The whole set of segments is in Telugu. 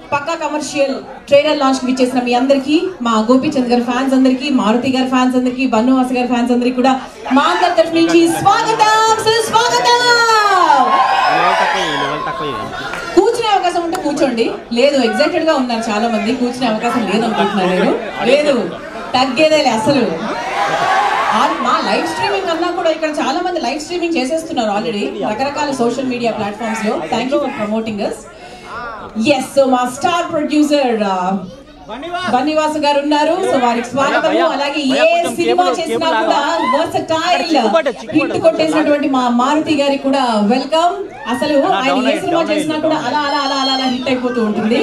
పక్కా కమర్షియల్ ట్రైలర్ లాంచ్ కి ఇచ్చేసిన మీ అందరికి మా గోపీచంద్ గారి ఫ్యాన్స్ అందరికి మారుతి గారి ఫ్యాన్స్ అందరికి బన్నువాస గారి ఫ్యాన్స్ అందరికి కూడా మా అందరి తరఫు నుంచి స్వాగతం సుస్వాగతం లెవెల్ తక్కువ లెవెల్ తక్కువ కూర్చునే అవకాశం ఉంటే కూర్చోండి లేదు ఎగ్జైటెడ్ గా ఉన్నారు చాలా మంది కూర్చునే అవకాశం లేదు అనుకుంటున్నారు నేను లేదు తగ్గేదేలే అసలు ఆ- మా లైవ్ స్ట్రీమింగ్ అన్నా కూడా ఇక్కడ చాలా మంది లైవ్ స్ట్రీమింగ్ చేసేస్తున్నారు ఆల్రెడీ రకరకాల సోషల్ మీడియా ప్లాట్ఫామ్స్ లో thank you for promoting us yes so మా స్టార్ ప్రొడ్యూసర్ బన్నివాసు గారు ఉన్నారు సో వారికి స్వాగతము అలాగే ఏ సినిమా చేసినా కూడా వర్సటైల్ హిట్ కొట్టేసినటువంటి మా మారుతి గారికి కూడా వెల్కమ్ అసలు ఆయన ఏ సినిమా చేసినా కూడా అలా అలా అలా అలా అలా హిట్ అయిపోతూ ఉంటుంది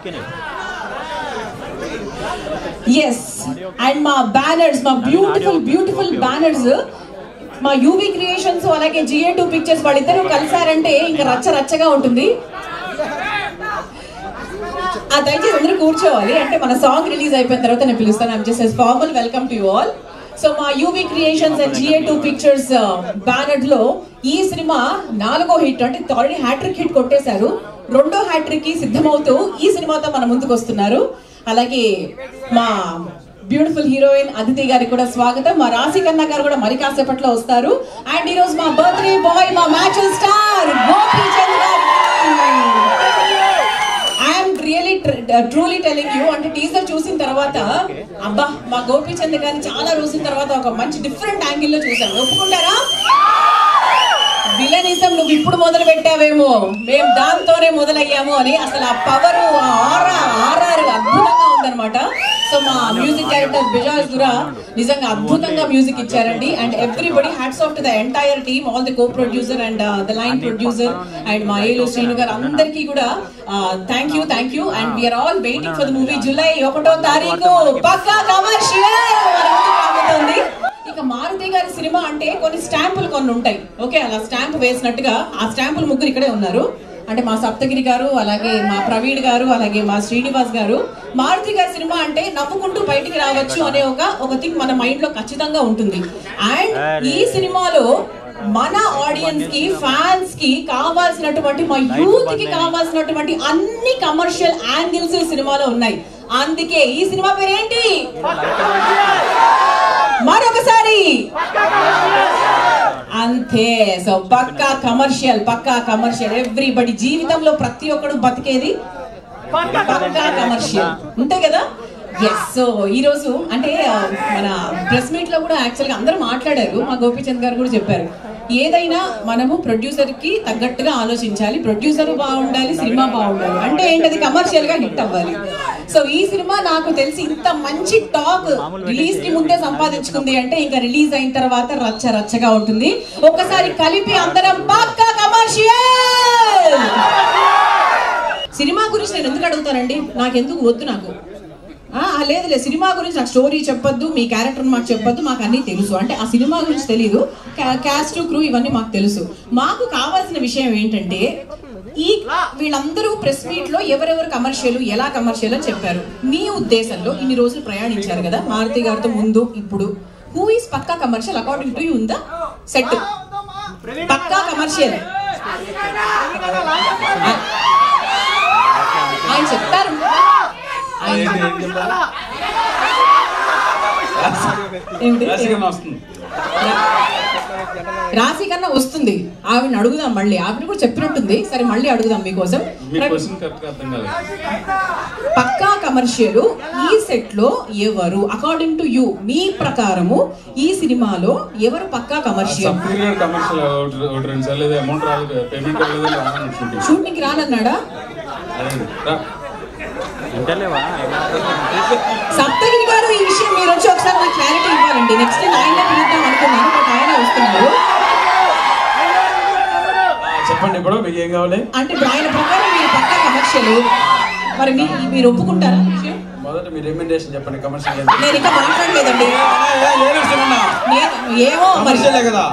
ఎస్ అండ్ మా బ్యానర్స్ మా బ్యూటిఫుల్ బ్యూటిఫుల్ బ్యానర్స్ మా యూవీ క్రియేషన్స్ అలాగే జిఏ టూ పిక్చర్స్ వాళ్ళిద్దరూ కలిసారంటే ఇంకా రచ్చ రచ్చగా ఉంటుంది ఆ దయచేసి అందరూ కూర్చోవాలి అంటే మన సాంగ్ రిలీజ్ అయిపోయిన తర్వాత నేను పిలుస్తాను I'm just formal welcome to you all so మా UV Creations and GA two pictures banner లో ఈ సినిమా నాలుగో హిట్ అంటే ఆల్రెడీ హ్యాట్రిక్ హిట్ కొట్టేశారు రెండో హ్యాట్రిక్ కి సిద్ధమవుతూ ఈ సినిమాతో మన ముందుకు వస్తున్నారు అలాగే మా బ్యూటిఫుల్ హీరోయిన్ అదితి గారికి కూడా స్వాగతం మా రాశి కన్నా గారు కూడా మరి కాసేపట్లో వస్తారు అండ్ ఈ రోజు మా బర్త్డే బాయ్ మా మ్యాచ్ స్టార్ గోపీ చంద్ గారికి I'm really truly telling you అంటే టీజర్ చూసిన తర్వాత అబ్బా మా గోపీచంద్ గారిని చాలా రోజుల తర్వాత ఒక మంచి డిఫరెంట్ యాంగిల్ లో చూసాను ఒప్పుకుంటారా విలనిజం నువ్వు ఇప్పుడు మొదలు పెట్టావేమో మేము దాంతోనే మొదలయ్యాము అని అసలు ఆ పవర్ ఆ ఆరా ఆర్ఆర్ అద్భుతంగా ఉందన్నమాట సో మా మ్యూజిక్ డైరెక్టర్ బిజాజ్ దురా నిజంగా అద్భుతంగా మ్యూజిక్ ఇచ్చారండి and everybody hats off to the entire team all the co producer and the line producer and మా ఏలు శ్రీను గారు అందరికీ కూడా thank you thank you and we're all waiting for the movie July ఒకటో తారీఖు పక్కా కమర్షియల్ రాబోతోంది ఇక మారుతి గారి సినిమా అంటే కొన్ని స్టాంపులు కొన్ని ఉంటాయి ఓకే అలా స్టాంప్ వేసినట్టుగా ఆ స్టాంపులు ముగ్గురు ఇక్కడే ఉన్నారు అంటే మా సప్తగిరి గారు అలాగే మా ప్రవీణ్ గారు అలాగే మా శ్రీనివాస్ గారు మారుతి గారి సినిమా అంటే నవ్వుకుంటూ బయటికి రావచ్చు అనే ఒక ఒక థింగ్ మన మైండ్ లో ఖచ్చితంగా ఉంటుంది అండ్ ఈ సినిమాలో మన ఆడియన్స్ కి ఫ్యాన్స్ కి కావాల్సినటువంటి మా యూత్ కి కావాల్సినటువంటి అన్ని కమర్షియల్ యాంగిల్స్ ఈ సినిమాలో ఉన్నాయి అందుకే ఈ సినిమా పేరేంటి మరొకసారి అంతే so Pakka Commercial Pakka Commercial everybody జీవితంలో ప్రతి ఒక్కడు బతికేది పక్కా కమర్షియల్ అంతే కదా ఎస్ సో ఈ రోజు అంటే ఆ, మన ప్రెస్ మీట్ లో కూడా యాక్చువల్ గా అందరూ మాట్లాడారు మా గోపీచంద్ గారు కూడా చెప్పారు ఏదైనా మనము ప్రొడ్యూసర్ కి తగ్గట్టుగా ఆలోచించాలి ప్రొడ్యూసర్ బాగుండాలి సినిమా బాగుండాలి అంటే ఏంటది కమర్షియల్ గా హిట్ అవ్వాలి సో ఈ సినిమా నాకు తెలిసి ఇంత మంచి టాక్ రిలీజ్ కి ముందే సంపాదించుకుంది అంటే ఇంకా రిలీజ్ అయిన తర్వాత రచ్చ రచ్చగా ఉంటుంది ఒక్కసారి కలిపి అందరం పక్కా కమర్షియల్ సినిమా గురించి నేను ఎందుకు అడుగుతానండి నాకు ఎందుకు వద్దు నాకు ఆ, ఆ, లేదు లేదు సినిమా గురించి నాకు స్టోరీ చెప్పొద్దు మీ క్యారెక్టర్ మాకు చెప్పొద్దు మాకు అన్నీ తెలుసు అంటే ఆ సినిమా గురించి తెలియదు క్యాస్ట్ క్రూ ఇవన్నీ మాకు తెలుసు మాకు కావాల్సిన విషయం ఏంటంటే ఈ వీళ్ళందరూ ప్రెస్ మీట్ లో ఎవరెవరు కమర్షియల్ ఎలా కమర్షియల్ అని చెప్పారు మీ ఉద్దేశంలో ఇన్ని రోజులు ప్రయాణించారు కదా మారుతి గారితో ముందు ఇప్పుడు who is Pakka Commercial according to you ఉందా సెట్ పక్కా కమర్షియల్ ఆయన చెప్తారు ఆయన ఏంటి? రాశికన్నా వస్తుంది రాశి కన్నా వస్తుంది ఆవిడని అడుగుదాం మళ్ళీ ఆవిడ కూడా చెప్పినట్టుంది సరే మళ్ళీ అడుగుదాం మీకోసం మీ క్వశ్చన్ కరెక్ట్ అర్థం కాలేదు పక్కా కమర్షియల్ ఈ సెట్ లో ఎవరు అకార్డింగ్ టు యూ మీ ప్రకారము ఈ సినిమాలో ఎవరు పక్కా కమర్షియల్ సబ్సిడీ కమర్షియల్ ఒకటి ఒకటి రెండు సార్లు ఏదో అమౌంట్ రాలేదు పేమెంట్ రాలేదు రానుకుంటుంది షూటింగ్ రానన్నాడా రా ఇంటర్లేవా సప్తగిరి గారు ఈ విషయం మీరు వచ్చి ఒకసారి నాకు క్లారిటీ ఇవ్వాలండి నెక్స్ట్ టైం ఆయన పిలుద్దాం అనుకున్నాను బట్ ఆయన వస్తున్నారు చెప్పండి ఇప్పుడు మీకు ఏం కావాలి అంటే ఇప్పుడు ఆయన ప్రకారం మీరు పక్కా కమర్షియల్ మరి మీ మీరు ఒప్పుకుంటారా ఈ విషయం మొదట మీ రికమెండేషన్ చెప్పండి కమర్షియల్ నేను ఇంకా మాట్లాడలేదండి నేను ఏమో మరి కమర్షియలే కదా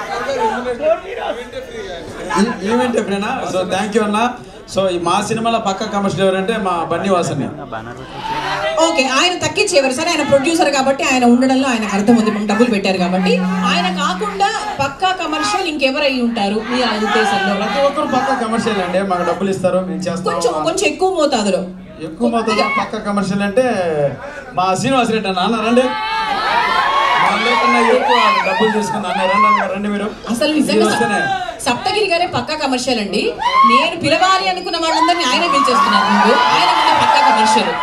ఈవెంట్ ఎప్పుడైనా సో థ్యాంక్ యూ అన్న సో ఈ మా సినిమాలో పక్క కమర్షియల్ ఎవరంటే మా బన్నీ వాసని బ్యానర్ ఓకే ఆయన తగ్గించేవారు సరే ఆయన ప్రొడ్యూసర్ కాబట్టి ఆయన ఉండడంలో ఆయనకు అర్థం ఉంది డబ్బులు పెట్టారు కాబట్టి ఆయన కాకుండా పక్కా కమర్షియల్ ఇంకే ఇంకెవరు అయి ఉంటారు మీ ఉద్దేశంలో ప్రతి ఒక్కరు పక్క కమర్షియల్ అండి మాకు డబ్బులు ఇస్తారు మేము కొంచెం చేస్తాం కొంచెం ఎక్కువ మోతాదులో ఎక్కువ మొత్తం పక్క కమర్షియల్ అంటే మా శ్రీనివాస్ రెడ్డి అన్న అన్న రండి మా అందరికన్నా ఎక్కువ డబ్బులు తీసుకుని అన్న రండి అన్న రండి మీరు అసలు మీరు నిజంగా వస్తేనే సప్తగిరి గారే పక్కా కమర్షియల్ అండి నేను పిలవాలి అనుకున్న వాళ్ళందరినీ ఆయన పిలిచేస్తున్నారు ముందు ఆయన కూడా పక్కా కమర్షియల్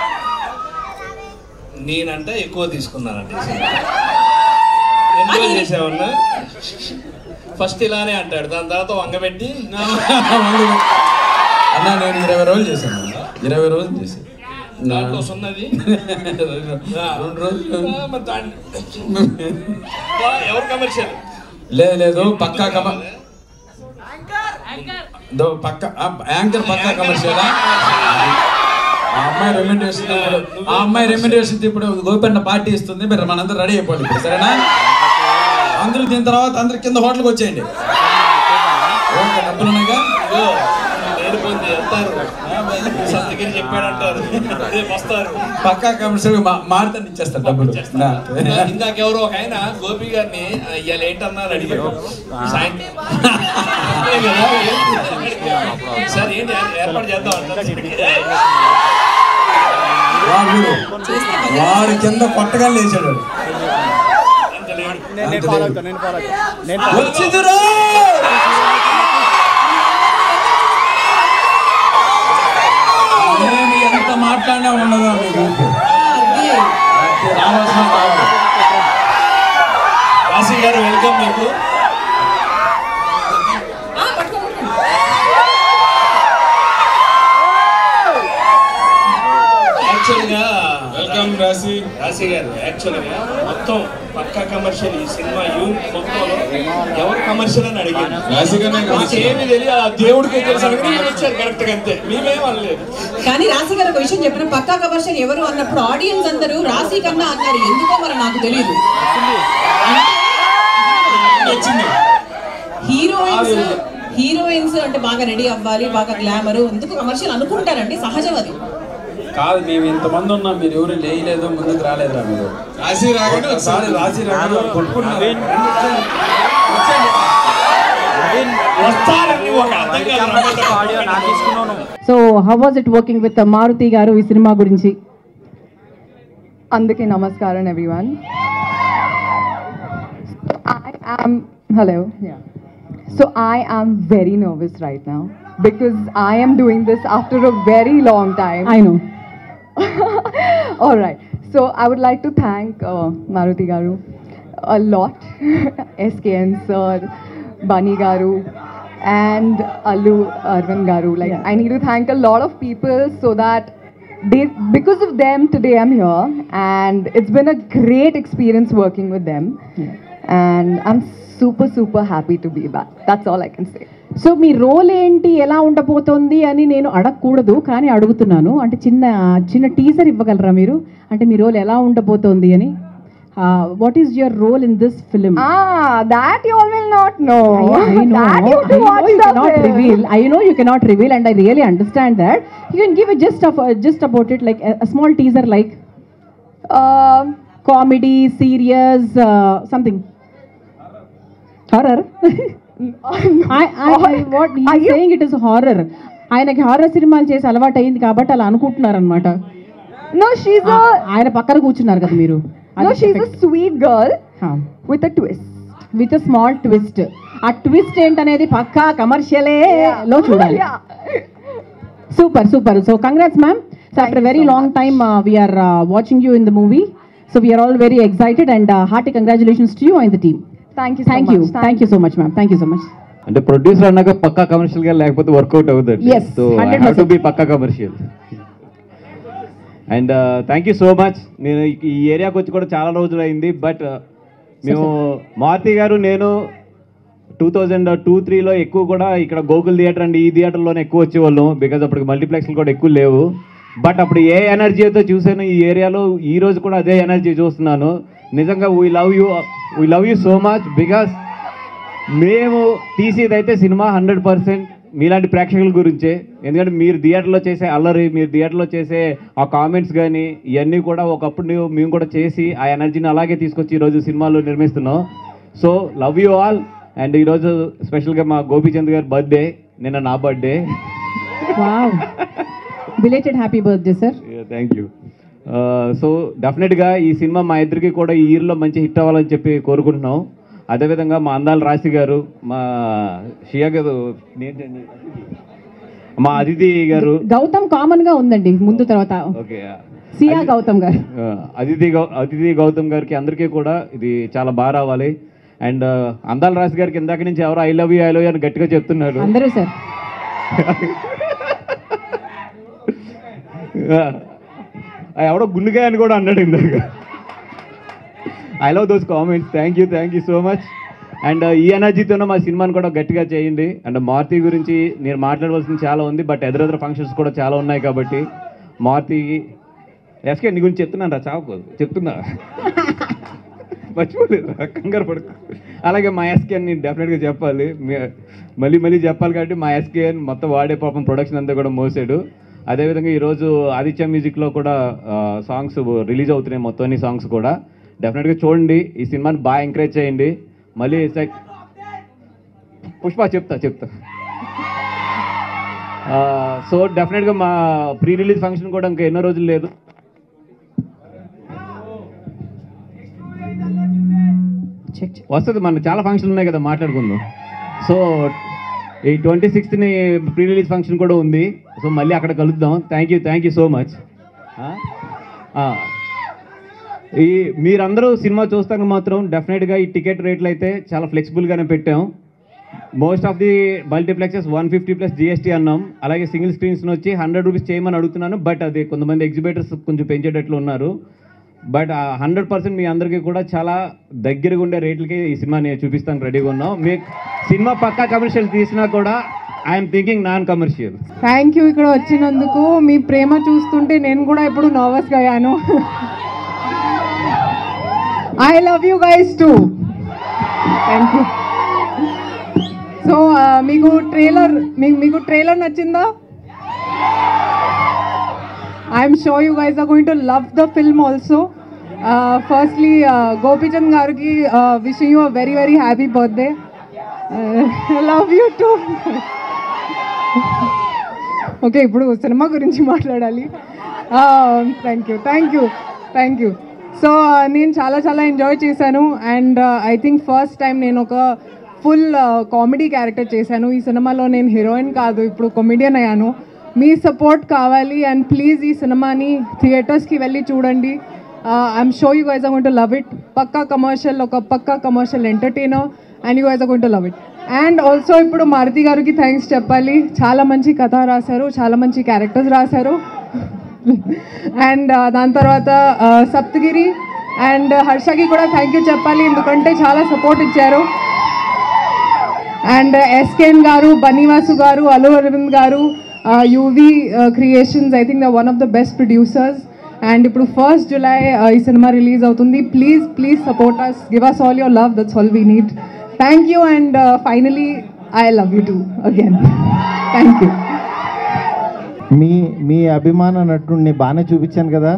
నేనంటే ఎక్కువ తీసుకున్నానండి ఎంజాయ్ చేసేవాడిని ఫస్ట్ ఇలానే అంటాడు దాని తర్వాత వంగబెట్టి అన్న నేను ఇరవై రోజులు చేశాను అన్న. ఇరవై రోజులు చేశాను దాంట్లో సున్నది ఆ, రెండు రోజులు ఆ, మరి దాన్ని వా, ఎవరు కమర్షియల్ లేదు లేదు పక్కా కమ దో పక్క ఆ, యాంకర్ పక్కా కమర్షియల్ ఆ అమ్మాయి రెమ్యూనరేషన్ ఇప్పుడు ఆ అమ్మాయి రెమ్యూనరేషన్ ఇప్పుడు గోపన్న పార్టీ ఇస్తుంది మీరు మనందరూ రెడీ అయిపోవాలి ఇప్పుడు సరేనా అందరూ దీని తర్వాత అందరు కింద హోటల్కి వచ్చేయండి ఓకే డబ్బులు ఉన్నాయిగా ఇదిగో, నేను పొంది వెళ్తారు సత్యగిరి చెప్పాడంటారు రేపు వస్తారు పక్కా కమర్షియల్ మారుతాను ఇచ్చేస్తారు డబ్బులు నా. ఇందా- ఇందాక ఎవరో ఒక ఆయన గోపి గారిని "ఆ, ఇవాళ ఏంటన్నారు అడిగారు సాయంత్రం చెప్పలే కదా, ఏంటి? సార్ ఏంటి ఏర్పాటు చేద్దాం అంటారు వాడు వాడు కింద కొట్టగా లేచాడు అంత లేడు అంత లేదు. వచ్చిందిరా మేము ఎంత మాట్లాడినా ఉండదు మీకు అది. అది రావాల్సిన కాదు. వాసి గారు వెల్కమ్ మీకు ఆ, పట్టుకోండి. యాక్చువల్గా వెల్కమ్ రాసి రాశి గారు యాక్చువల్గా మొత్తం పక్కా కమర్షియల్ ఈ సినిమా యూనిట్ మొత్తంలో ఎవరు కమర్షియల్ అని అడిగారు రాశి గారినే కమర్షియల్. మాకేమీ తెలియదు ఆ దేవుడికే తెలుసు అనుకుని మీరు వచ్చారు కరెక్ట్ గా అంతే మేమేం అనలేదు కానీ రాశి గారు ఒక విషయం చెప్పిన పక్కా కమర్షియల్ ఎవరు అన్నప్పుడు ఆడియన్స్ అందరూ రాశి కన్నా అన్నారు ఎందుకో మరి నాకు తెలియదు వచ్చింది హీరోయిన్స్ హీరోయిన్స్ అంటే బాగా రెడీ అవ్వాలి బాగా గ్లామర్ ఎందుకు కమర్షియల్ అనుకుంటారండి సహజం అది కాదు మేము ఇంతమంది ఉన్నాం మీరు ఎవరు లేయలేదు ముందుకు రాలేదురా మీరు రాశి రాగానే ఒకసారి రాశి రాగానే కొట్టుకున్నారు వస్తారని ఒక అర్థం కాదు రమ్మంటే ఆడియో నాకు తీసుకున్నాను so how was it working with Maruthi garu ఈ సినిమా గురించి అందరికీ నమస్కారం everyone I am hello. Yeah. So I am very nervous right now because I am doing this after a very long time. I know All right. So I would like to thank uh, Maruti Garu a lot, SKN sir, Bani Garu, and Allu Arvind Garu. Like Yeah. I need to thank a lot of people so that they, because of them, today I'm here, and it's been a great experience working with them, and I'm super super happy to be back. That's all I can say. So మీ రోల్ ఏంటి ఎలా ఉండబోతోంది అని నేను అడగకూడదు కానీ అడుగుతున్నాను అంటే చిన్న చిన్న టీజర్ ఇవ్వగలరా మీరు అంటే మీ రోల్ ఎలా ఉండబోతోంది అని what is your role in this film Ah, that you all will not know. I know, that you have I to know watch you the cannot film. reveal. I know you cannot reveal, and I really understand that. You can give a gist of uh, just about it, like a, a small teaser, like Um, comedy, serious, uh, something. Horror. I, I, I, what Are he's you- saying it is horror. ఆయనకి హారర్ సినిమాలు చేసి అలవాటు అయింది కాబట్టి అలా అనుకుంటున్నారు అనమాట no, she's a ఆయన పక్కన కూర్చున్నారు కదా మీరు no, she's a sweet girl with a twist. With small twist ఆ ట్విస్ట్ ఏంటనేది పక్కా కమర్షియలే లో చూడాలి Yeah. Super super so congrats ma'am so after very long time we are watching you in the movie so we are all very excited and hearty congratulations to you and the team Thank you so thank you much. Thank you so much ma'am thank you so much అంటే ప్రొడ్యూసర్ అన్నాక పక్కా కమర్షియల్ గా లేకపోతే వర్కౌట్ అవుతుంది Yes, so I 100%. Have to be పక్కా commercial and thank you so much నేను ఈ- ఈ ఏరియాకి వచ్చి కూడా చాలా రోజులు అయింది బట్ మేము మారుతి గారు నేను టూ థౌజండ్ టూ త్రీలో ఎక్కువ కూడా ఇక్కడ గోకుల్ థియేటర్ అండ్ ఈ థియేటర్లోనే ఎక్కువ వచ్చేవాళ్ళం బికాజ్ అప్పటికి మల్టీప్లెక్స్లు కూడా ఎక్కువ లేవు బట్ అప్పుడు ఏ ఎనర్జీ అయితే చూసాను ఈ ఏరియాలో ఈ రోజు కూడా అదే ఎనర్జీ చూస్తున్నాను నిజంగా we love you we love you so much because మేము తీసేది అయితే సినిమా హండ్రెడ్ పర్సెంట్ మీలాంటి ప్రేక్షకుల గురించే ఎందుకంటే మీరు థియేటర్లో చేసే అల్లరి మీరు థియేటర్లో చేసే ఆ కామెంట్స్ కానీ ఇవన్నీ కూడా ఒకప్పుడు ನೀವು- మేము కూడా చేసి ఆ ఎనర్జీని అలాగే తీసుకొచ్చి ఈరోజు సినిమాలో నిర్మిస్తున్నాం so love you all and ఈరోజు స్పెషల్గా మా గోపీచంద్ గారి బర్త్డే నిన్న నా birthday wow belated happy birthday sir thank you so డెఫినెట్గా ఈ సినిమా మా ఇద్దరికి కూడా ఈ ఇయర్లో మంచి హిట్ అవ్వాలని చెప్పి కోరుకుంటున్నాం అదేవిధంగా మా అందాల రాశి గారు మా షియా గారు ఏంటండి? మా అదితి గారు గౌతమ్ కామన్ గా ఉందండి ముందు తర్వాత ఓకే సియా గౌతమ్ గారు ఆ, అదితి గౌ అదితి గౌతమ్ గారికి అందరికీ కూడా ఇది చాలా బాగా రావాలి అండ్ అందాల రాశి గారికి ఇందాక నుంచి ఎవరో I love you I love you అని గట్టిగా చెప్తున్నారు అందరూ సార్ ఆ, ఎవడో గుండుగా అని కూడా అన్నాడు ఇందాక I love those comments thank you thank you so much and ఈ ఎనర్జీతోనే మా సినిమాని కూడా గట్టిగా చేయండి అండ్ మారుతి గురించి నేను మాట్లాడవలసింది చాలా ఉంది బట్ ఎదురెదురు ఫంక్షన్స్ కూడా చాలా ఉన్నాయి కాబట్టి మారుతికి ఎస్కే నీ గురించి చెప్తున్నాను రా చావకు చెప్తున్నా మర్చిపోలేదు కంగారు పడుకు అలాగే మా ఎస్కే అని డెఫినెట్గా చెప్పాలి మీ- మళ్ళీ మళ్ళీ చెప్పాలి కాబట్టి మా ఎస్కే అని మొత్తం వాడే పాపం ప్రొడక్షన్ అంతా కూడా మోసాడు అదేవిధంగా ఈరోజు ఆదిత్య మ్యూజిక్లో కూడా సాంగ్స్ రిలీజ్ అవుతున్నాయి మొత్తం అన్ని సాంగ్స్ కూడా డెఫినెట్గా చూడండి ఈ సినిమాని బాగా ఎంకరేజ్ చేయండి మళ్ళీ సెక్ పుష్ప చెప్తా చెప్తా సో డెఫినెట్గా మా ప్రీ రిలీజ్ ఫంక్షన్ కూడా ఇంకా ఎన్నో రోజులు లేదు చెక్ చెక్ వస్తుంది మన చాలా ఫంక్షన్లు ఉన్నాయి కదా మాట్లాడుకుందాం సో ఈ ట్వంటీ సిక్స్త్ని ప్రీ రిలీజ్ ఫంక్షన్ కూడా ఉంది సో మళ్ళీ అక్కడ కలుద్దాం thank you thank you so much ఈ మీరందరూ సినిమా చూస్తాక మాత్రం డెఫినెట్గా ఈ టికెట్ రేట్లు అయితే చాలా ఫ్లెక్సిబుల్గానే పెట్టాం most of the multiplexes one fifty plus GST అన్నాం అలాగే సింగిల్ స్క్రీన్స్ వచ్చి హండ్రెడ్ రూపీస్ చేయమని అడుగుతున్నాను బట్ అది కొంతమంది ఎగ్జిబిటర్స్ కొంచెం పెంచేటట్లు ఉన్నారు బట్ హండ్రెడ్ పర్సెంట్ మీ అందరికీ కూడా చాలా దగ్గరగా ఉండే రేట్లకి ఈ సినిమా నేను చూపిస్తాను రెడీగా ఉన్నాం మీ సినిమా పక్కా కమర్షియల్ తీసినా కూడా I'm thinking non commercial thank you ఇక్కడ వచ్చినందుకు మీ ప్రేమ చూస్తుంటే నేను కూడా ఇప్పుడు నర్వస్గా అయ్యాను I love you guys to thank you so మీకు ట్రైలర్ మీకు మీకు ట్రైలర్ నచ్చిందా I'm sure you guys are going to love the film also firstly Gopichand గారికి wishing you very very happy birthday love you too okay ఇప్పుడు సినిమా గురించి మాట్లాడాలి thank you thank you thank you so నేను చాలా చాలా ఎంజాయ్ చేశాను and I think first time నేను ఒక ఫుల్ కామెడీ క్యారెక్టర్ చేశాను ఈ సినిమాలో నేను హీరోయిన్ కాదు ఇప్పుడు కామెడియన్ అయ్యాను మీ సపోర్ట్ కావాలి అండ్ ప్లీజ్ ఈ సినిమాని థియేటర్స్కి వెళ్ళి చూడండి I'm sure you guys are going to love it పక్కా కమర్షియల్ ఒక పక్కా commercial entertainer and you guys are going to love it and also ఇప్పుడు మారుతి గారికి థ్యాంక్స్ చెప్పాలి చాలా మంచి కథ రాశారు చాలా మంచి క్యారెక్టర్స్ రాశారు అండ్ దాని తర్వాత uh, సప్తగిరి అండ్ హర్షకి కూడా థ్యాంక్ యూ చెప్పాలి ఎందుకంటే చాలా సపోర్ట్ ఇచ్చారు అండ్ ఎస్కేఎన్ గారు బనీవాసు గారు Allu Aravind garu UV creations I think the one of the best producers and ఇప్పుడు ఫస్ట్ జులై ఈ సినిమా రిలీజ్ అవుతుంది please please support us give us all your love that's all we need thank you and finally I love you too again thank you మీ మీ అభిమాన నటుడిని బాగానే చూపించాను కదా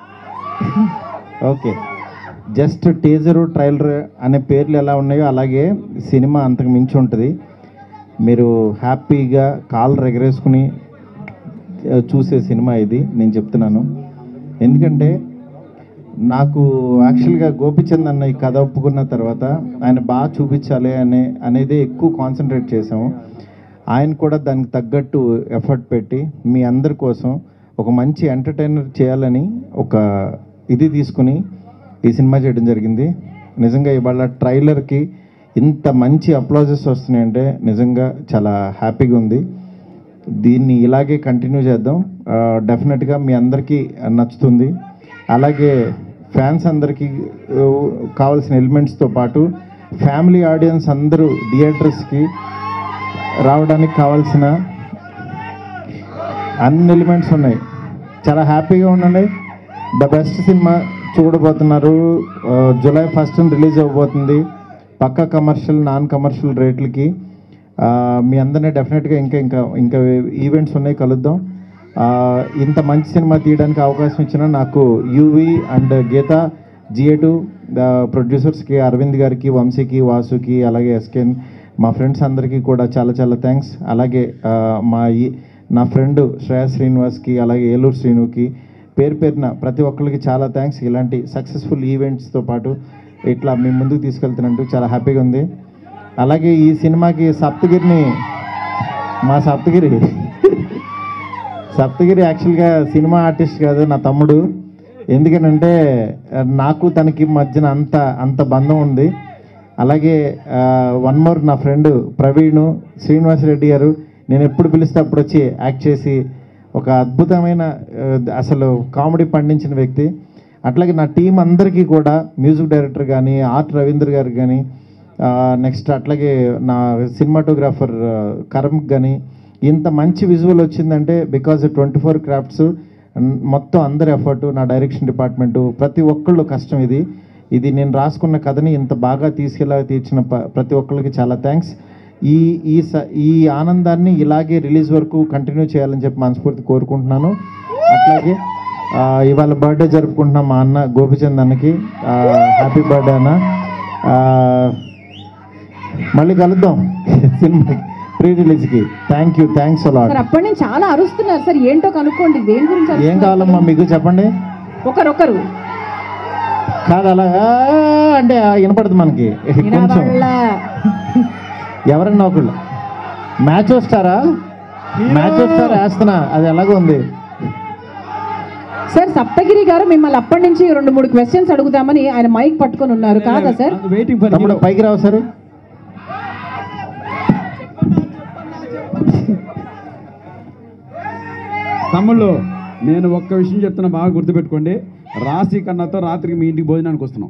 ఓకే జస్ట్ టీజరు ట్రైలర్ అనే పేర్లు ఎలా ఉన్నాయో అలాగే సినిమా అంతకు మించి ఉంటుంది మీరు హ్యాపీగా కాళ్ళు ఎగరేసుకుని ఆ, చూసే సినిమా ఇది నేను చెప్తున్నాను ఎందుకంటే నాకు యాక్చువల్గా గోపిచంద్ అన్న ఈ కథ ఒప్పుకున్న తర్వాత ఆయన బాగా చూపించాలి అనే అనేది ఎక్కువ కాన్సన్ట్రేట్ చేసాము ఆయన కూడా దానికి తగ్గట్టు ఎఫర్ట్ పెట్టి మీ అందరి కోసం ఒక మంచి ఎంటర్టైనర్ చేయాలని ఒక ఇది తీసుకుని ఈ సినిమా చేయడం జరిగింది నిజంగా ఇవాళ ట్రైలర్కి ఇంత మంచి అప్లాజెస్ వస్తున్నాయంటే నిజంగా చాలా హ్యాపీగా ఉంది దీన్ని ఇలాగే కంటిన్యూ చేద్దాం డెఫినెట్గా మీ అందరికీ నచ్చుతుంది అలాగే ఫ్యాన్స్ అందరికీ ఆ, కావాల్సిన ఎలిమెంట్స్తో పాటు ఫ్యామిలీ ఆడియన్స్ అందరూ థియేటర్స్కి రావడానికి కావాల్సిన అన్ని ఎలిమెంట్స్ ఉన్నాయి చాలా హ్యాపీగా ఉండండి ద బెస్ట్ సినిమా చూడబోతున్నారు ఆ, జూలై ఫస్ట్ రిలీజ్ అవ్వబోతుంది పక్కా కమర్షియల్ నాన్ కమర్షియల్ రేట్లకి ఆ, మీ అందరినీ డెఫినెట్గా ఇంకా ఇంకా ఇంకా ఈవెంట్స్ ఉన్నాయి కలుద్దాం ఆ, ఇంత మంచి సినిమా తీయడానికి అవకాశం ఇచ్చిన నాకు UV and Geetha GA two ప్రొడ్యూసర్స్కి అరవింద్ గారికి వంశీకి వాసుకి అలాగే ఎస్కెన్ మా ఫ్రెండ్స్ అందరికీ కూడా చాలా చాలా థ్యాంక్స్ అలాగే ఆ, మా ఈ నా ఫ్రెండ్ శ్రేయా శ్రీనివాస్కి అలాగే ఏలూరు శ్రీనుకి పేరు పేరున ప్రతి ఒక్కరికి చాలా థ్యాంక్స్ ఇలాంటి సక్సెస్ఫుల్ ఈవెంట్స్తో పాటు ఇట్లా మేము ముందుకు తీసుకెళ్తున్నట్టు చాలా హ్యాపీగా ఉంది అలాగే ఈ సినిమాకి సప్తగిరిని మా సప్తగిరి సప్తగిరి యాక్చువల్గా సినిమా ఆర్టిస్ట్ కాదు నా తమ్ముడు ఎందుకనంటే ఆ, నాకు తనకి మధ్యన అంత అంత బంధం ఉంది అలాగే వన్ మోర్ నా ఫ్రెండ్ ప్రవీణ్ శ్రీనివాసరెడ్డి గారు నేను ఎప్పుడు పిలిస్తే అప్పుడు వచ్చి యాక్ట్ చేసి ఒక అద్భుతమైన ఆ, అసలు కామెడీ పండించిన వ్యక్తి అట్లాగే నా టీం అందరికీ కూడా మ్యూజిక్ డైరెక్టర్ కానీ ఆర్ట్ రవీంద్ర గారు కానీ నెక్స్ట్ అట్లాగే నా సినిమాటోగ్రాఫర్ కరమ్కి కానీ ఇంత మంచి విజువల్ వచ్చిందంటే బికాజ్ ట్వంటీ ఫోర్ క్రాఫ్ట్స్ మొత్తం అందరి ఎఫర్ట్ నా డైరెక్షన్ డిపార్ట్మెంటు ప్రతి ఒక్కళ్ళు కష్టం ఇది ఇది నేను రాసుకున్న కథని ఇంత బాగా తీసుకెళ్ళా తీర్చిన ప- ప్రతి ఒక్కరికి చాలా థ్యాంక్స్ ఈ ఈ స ఈ ఆనందాన్ని ఇలాగే రిలీజ్ వరకు కంటిన్యూ చేయాలని చెప్పి మనస్ఫూర్తి కోరుకుంటున్నాను అట్లాగే ఆ, ఇవాళ బర్త్డే జరుపుకుంటున్నాం మా అన్న గోపిచంద్ అన్నకి హ్యాపీ బర్త్డే అన్న ఆ, మళ్ళీ కలుద్దాం సినిమాకి ప్రీ రిలీజ్కి thank you thanks a lot sir అప్పటి నుంచి చాలా అరుస్తున్నారు సార్ ఏంటో కనుక్కోండి దేని గురించి ఏం అరుస్తున్నారు? కావాలమ్మా మీకు చెప్పండి ఒకరొకరు కాదు అలా "ఆ" అంటే ఆ వినపడదు మనకి కొంచెం వినబడలా. ఎవరన్నా ఒకళ్ళు మ్యాచ్ వస్తారా మ్యాచ్ వస్తారా వేస్తున్నా అది ఎలాగో ఉంది సార్ సప్తగిరి గారు మిమ్మల్ని అప్పటి నుంచి రెండు మూడు క్వశ్చన్స్ అడుగుదామని ఆయన మైక్ పట్టుకొని ఉన్నారు కాదా సార్ తమ్ముడు పైకి రావు సరే తమ్ముళ్ళు నేను ఒక్క విషయం చెప్తున్నా బాగా గుర్తుపెట్టుకోండి రాశి కన్నాతో రాత్రికి మీ ఇంటికి భోజనానికి వస్తున్నాం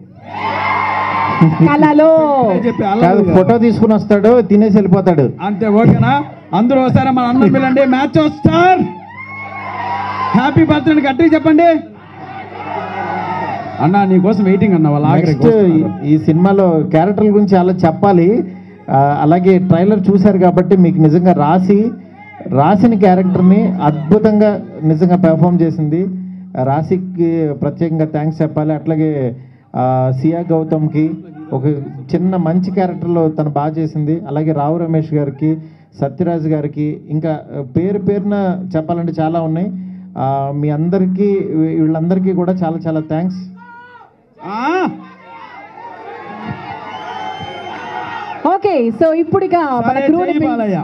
కళలో చెప్పి కాదు ఫోటో తీసుకుని వస్తాడు తినేసి వెళ్ళిపోతాడు అంతే ఓకేనా అందరూ ఒకసారి మన అన్నం పిల్లండి మ్యాచ్ స్టార్ హ్యాపీ బర్త్డే గట్టిగా చెప్పండి అన్న నీకోసం వెయిటింగ్ అన్న వాళ్ళ ఆఖరికి నెక్స్ట్ వస్తున్నారు. ఈ సినిమాలో క్యారెక్టర్ల గురించి అలా చెప్పాలి ఆ, అలాగే ట్రైలర్ చూశారు కాబట్టి మీకు నిజంగా రాసి రాసిన క్యారెక్టర్ని అద్భుతంగా నిజంగా పెర్ఫామ్ చేసింది రాశికి ప్రత్యేకంగా థ్యాంక్స్ చెప్పాలి అట్లాగే ఆ, సియా గౌతమ్కి ఒక చిన్న మంచి క్యారెక్టర్లో తను బాగా చేసింది అలాగే రావు రమేష్ గారికి సత్యరాజ్ గారికి ఇంకా పేరు పేరున చెప్పాలంటే చాలా ఉన్నాయి ఆ, మీ అందరికీ వీ- వీళ్ళందరికీ కూడా చాలా చాలా థ్యాంక్స్ ఆ, ఓకే సో ఇప్పుడు ఇక మన సరే, క్రూని జై బాలయ్య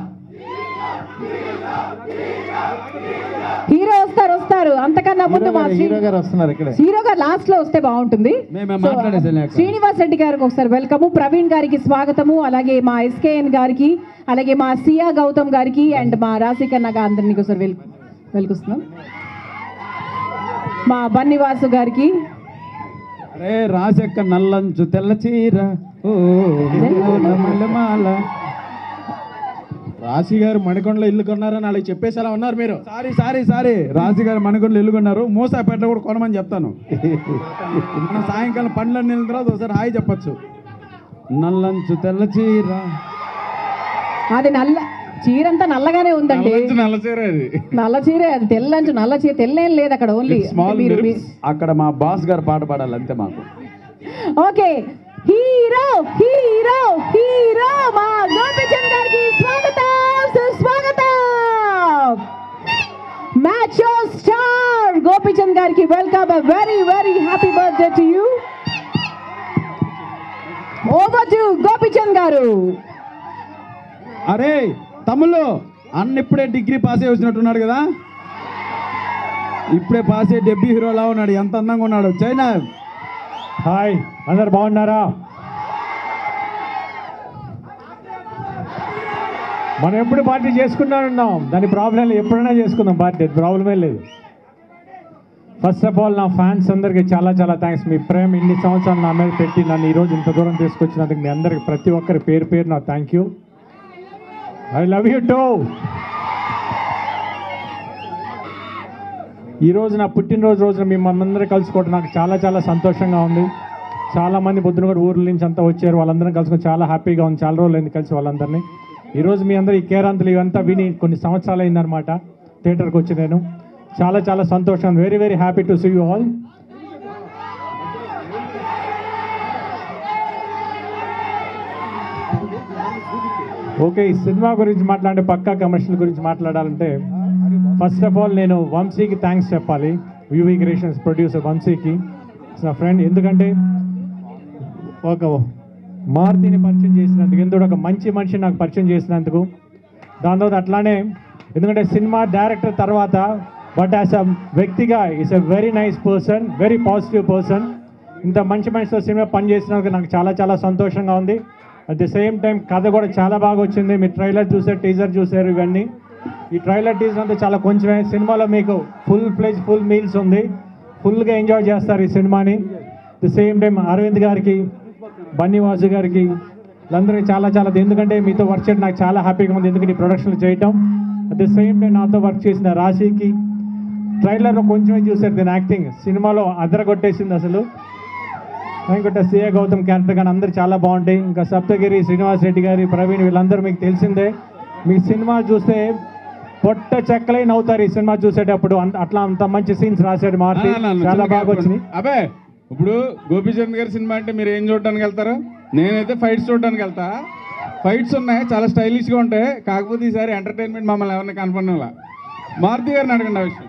హీరో వస్తారు వస్తారు అంతకన్నా ముందు హీరో మా గారు- శ్రీ- హీరో గారు వస్తున్నారు ఇక్కడే హీరో గారు లాస్ట్ లో వస్తే బాగుంటుంది మేము సో, మాట్లాడేసాం శ్రీనివాస్ రెడ్డి గారికి ఒకసారి వెల్కమ్ ప్రవీణ్ గారికి స్వాగతము అలాగే మా ఎస్కేఎన్ గారికి అలాగే మా సియా గౌతమ్ గారికి అండ్ మా రాశికన్న అందరినీ ఒకసారి వెల్ వెల్కొస్తున్నాం మా బన్నివాసు గారికి అరే రాజక్క నల్లంచు తెల్ల చీర ఓ నల్లమాల రాశి గారు మణికొండలో ఇల్లు కొన్నారని వాళ్ళకి చెప్పేసి అలా ఉన్నారు మీరు సారీ సారీ సారీ రాజు గారు మనకొండలు ఎల్లుకున్నారు మూసాపేట కూడా కొనమని చెప్తాను మనం సాయంకాలం పండ్లన్నీ వెళ్ళిన తర్వాత ఒకసారి హాయ్ చెప్పచ్చు నల్లంచు తెల్ల చీర అది నల్ల చీరంతా నల్లగానే ఉందండి నల్లంచు నల్ల చీర అది నల్ల చీరే అది తెల్లంచు నల్ల చీర తెల్లేం లేదు అక్కడ ఓన్లీ స్మాల్ మీరు అక్కడ మా బాస్ గారు పాట పాడాలి అంతే మాకు ఓకే హీరో హీరో హీరో మా గోపిచంద్ గారికి స్వాగతం సుస్వాగతం మ్యాచ్ స్టార్ గోపిచంద్ గారికి welcome very very happy birthday to you over to Gopichand garu అరే తమ్ముళ్ళు అన్న ఇప్పుడే డిగ్రీ పాస్ అయ్యి వచ్చినట్టున్నాడు కదా ఇప్పుడే పాస్ అయ్యి డెబ్బీ హీరోలా ఉన్నాడు ఎంత అందంగా ఉన్నాడు చైనా హాయ్ అందరు బాగున్నారా మనం ఎప్పుడు పార్టీ చేసుకుంటా ఉన్నాం దాని ప్రాబ్లం లేదు ఎప్పుడైనా చేసుకుందాం పార్టీ ప్రాబ్లమే లేదు ఫస్ట్ ఆఫ్ ఆల్ నా ఫ్యాన్స్ అందరికీ చాలా చాలా థ్యాంక్స్ మీ ప్రేమ ఇన్ని సంవత్సరాలు నా మీద పెట్టి నన్ను ఈరోజు ఇంత దూరం తీసుకొచ్చినందుకు మీ అందరికి ప్రతి ఒక్కరి పేరు పేరు నా thank you I love you too ఈ రోజు నా పుట్టినరోజు రోజున మిమ్మల్ని అందరూ కలుసుకోవడం నాకు చాలా చాలా సంతోషంగా ఉంది చాలా మంది పొద్దున కూడా ఊర్ల నుంచి అంతా వచ్చారు వాళ్ళందరం కలుసుకొని చాలా హ్యాపీగా ఉంది చాలా రోజులు అయింది కలిసి వాళ్ళందరినీ ఈరోజు మీ అందరూ ఈ కేరాంతులు ఇవంతా విని కొన్ని సంవత్సరాలు అయిందనమాట థియేటర్కి వచ్చి నేను చాలా చాలా సంతోషం very very happy to see you all okay ఈ సినిమా గురించి మాట్లాడే పక్కా కమర్షియల్ గురించి మాట్లాడాలంటే ఫస్ట్ ఆఫ్ ఆల్ నేను వంశీకి థ్యాంక్స్ చెప్పాలి వివి క్రియేషన్స్ ప్రొడ్యూసర్ వంశీకి నా ఫ్రెండ్ ఎందుకంటే ఒక మారుతిని పరిచయం చేసినందుకు ఎందుకంటే ఒక మంచి మనిషిని నాకు పరిచయం చేసినందుకు దాని తర్వాత అట్లానే ఎందుకంటే సినిమా డైరెక్టర్ తర్వాత బట్ యాజ్ అ వ్యక్తిగా is a very nice person very positive person ఇంత మంచి మనిషితో సినిమా పనిచేసినందుకు నాకు చాలా చాలా సంతోషంగా ఉంది అట్ ది సేమ్ టైం కథ కూడా చాలా బాగా వచ్చింది మీరు ట్రైలర్ చూసారు టీజర్ చూసారు ఇవన్నీ ఈ ట్రైలర్ టీజర్ అంతా చాలా కొంచెమే సినిమాలో మీకు ఫుల్ ప్లేజ్ ఫుల్ మీల్స్ ఉంది ఫుల్గా ఎంజాయ్ చేస్తారు ఈ సినిమాని ది సేమ్ టైం అరవింద్ గారికి బన్నీవాసు గారికి వీళ్ళందరికీ చాలా చాలా ఎందుకంటే మీతో వర్క్ చేయడం నాకు చాలా హ్యాపీగా ఉంది ఎందుకంటే ఈ ప్రొడక్షన్ చేయటం అట్ ది సేమ్ టైం నాతో వర్క్ చేసిన రాశికి ట్రైలర్లో కొంచెమే చూసారు దీని యాక్టింగ్ సినిమాలో అదర కొట్టేసింది అసలు ఇంకొక సిఏ గౌతమ్ క్యారెక్టర్ కానీ అందరు చాలా బాగుంటాయి ఇంకా సప్తగిరి శ్రీనివాస్ రెడ్డి గారి ప్రవీణ్ వీళ్ళందరూ మీకు తెలిసిందే మీ సినిమా చూస్తే పొట్ట చెక్కలై నవ్వుతారు ఈ సినిమా చూసేటప్పుడు అంత- అట్లా అంత మంచి సీన్స్ రాశాడు మార్తి చాలా బాగా వచ్చినాయి అబే ఇప్పుడు గోపీచంద్ గారి సినిమా అంటే మీరు ఏం చూడడానికి వెళ్తారు నేనైతే ఫైట్స్ చూడడానికి వెళ్తా ఫైట్స్ ఉన్నాయి చాలా స్టైలిష్గా ఉంటాయి కాకపోతే ఈసారి ఎంటర్టైన్మెంట్ మమ్మల్ని ఎవరిని కనపడిన మారుతి గారిని అడగండి ఆ విషయం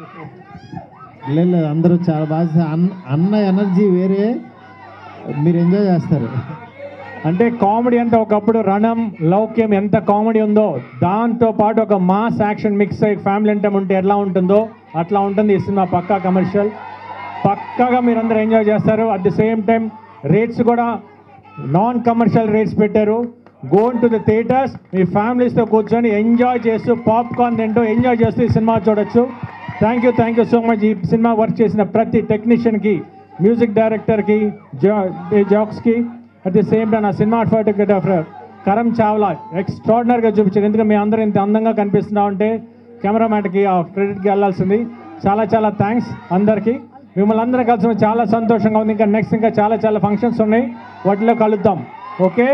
లేదు లేదు అందరూ చాలా బాగా చేశారు. అన్న అన్న ఎనర్జీ వేరే మీరు ఎంజాయ్ చేస్తారు అంటే కామెడీ అంటే ఒకప్పుడు రణం లౌక్యం ఎంత కామెడీ ఉందో దాంతో పాటు ఒక మాస్ యాక్షన్ మిక్స్ అయ్యి ఫ్యామిలీ అంటే ఉంటే ఎట్లా ఉంటుందో అట్లా ఉంటుంది ఈ సినిమా పక్కా కమర్షియల్ పక్కాగా మీరు అందరూ ఎంజాయ్ చేస్తారు at the same time rates కూడా నాన్ కమర్షియల్ రేట్స్ పెట్టారు గోన్ టు ద థియేటర్స్ మీ ఫ్యామిలీస్తో కూర్చొని ఎంజాయ్ చేస్తూ పాప్కార్న్ తింటూ ఎంజాయ్ చేస్తూ ఈ సినిమా చూడొచ్చు thank you thank you so much ఈ సినిమా వర్క్ చేసిన ప్రతి టెక్నీషియన్కి మ్యూజిక్ డైరెక్టర్కి జా జాక్స్కి అట్ ది సేమ్ టైం నా సినిమా ఫోటోగ్రాఫర్ కరం చావ్లా ఎక్స్ట్రాడినరీగా చూపించారు ఎందుకంటే మీ అందరూ ఇంత అందంగా కనిపిస్తున్నాం అంటే కెమెరామ్యాన్కి ఆ క్రెడిట్కి వెళ్ళాల్సింది చాలా చాలా థ్యాంక్స్ అందరికీ మిమ్మల్ని అందరం కలిసి చాలా సంతోషంగా ఉంది ఇంకా నెక్స్ట్ ఇంకా చాలా చాలా ఫంక్షన్స్ ఉన్నాయి వాటిలో కలుద్దాం ఓకే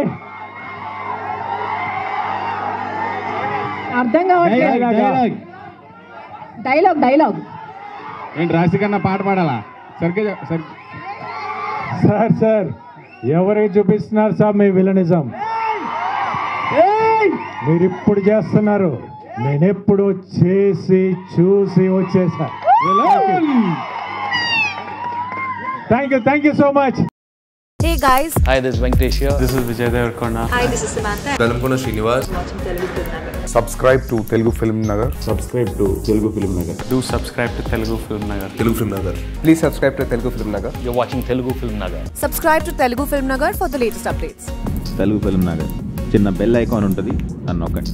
అర్థం కావట్లేదు డైలాగ్ డైలాగ్ డైలాగ్ ఏంటి రాశి కన్నా పాట పాడాలా సరిగ్గా చెప్- సరి సార్ సార్ ఎవరికి చూపిస్తున్నారు సార్ మీ విలనిజం మీరు ఇప్పుడు చేస్తున్నారు నేను ఎప్పుడు చేసి చూసి వచ్చేసా thank you thank you so much Hey guys, Hi, this is Venkatesh here. This is Vijay Devarkonda. hi, this is Samantha. Velankonda Srinivas subscribe to Telugu film Nagar subscribe to Telugu film Nagar Do subscribe to Telugu Film Nagar. Telugu film Nagar please subscribe to Telugu film Nagar You're watching Telugu Film Nagar. Subscribe to Telugu Film Nagar for the latest updates. Telugu film Nagar చిన్న బెల్ ఐకాన్ ఉంటుంది నన్ను నొక్కండి